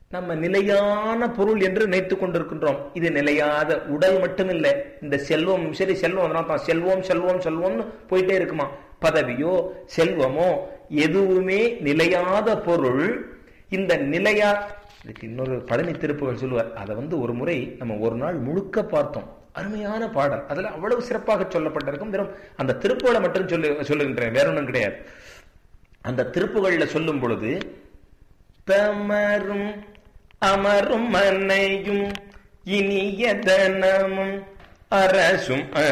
நம்ம நிலையான பொருள் என்று நினைத்துக் கொண்டிருக்கின்றோம் இது நிலையாத உடல் மட்டுமில்ல இந்த செல்வம் சரி செல்வம் அதனால தான் செல்வம் செல்வம் செல்வம்னு போயிட்டே இருக்குமா பதவியோ செல்வமோ எதுவுமே நிலையாத பொருள் இந்த நிலையா இதுக்கு இன்னொரு பழனி திருப்புகள் சொல்லுவார் அதை வந்து ஒரு முறை நம்ம ஒரு நாள் முழுக்க பார்த்தோம் அருமையான பாடல் அதுல அவ்வளவு சிறப்பாக சொல்லப்பட்டிருக்கும் வெறும் அந்த திருப்புகளை மட்டும் சொல்லு சொல்லுகின்றேன் வேற ஒன்றும் கிடையாது அந்த திருப்புகள்ல சொல்லும் பொழுது தமரும் அமரும் மனையும் இனிய தனமும் அரசும்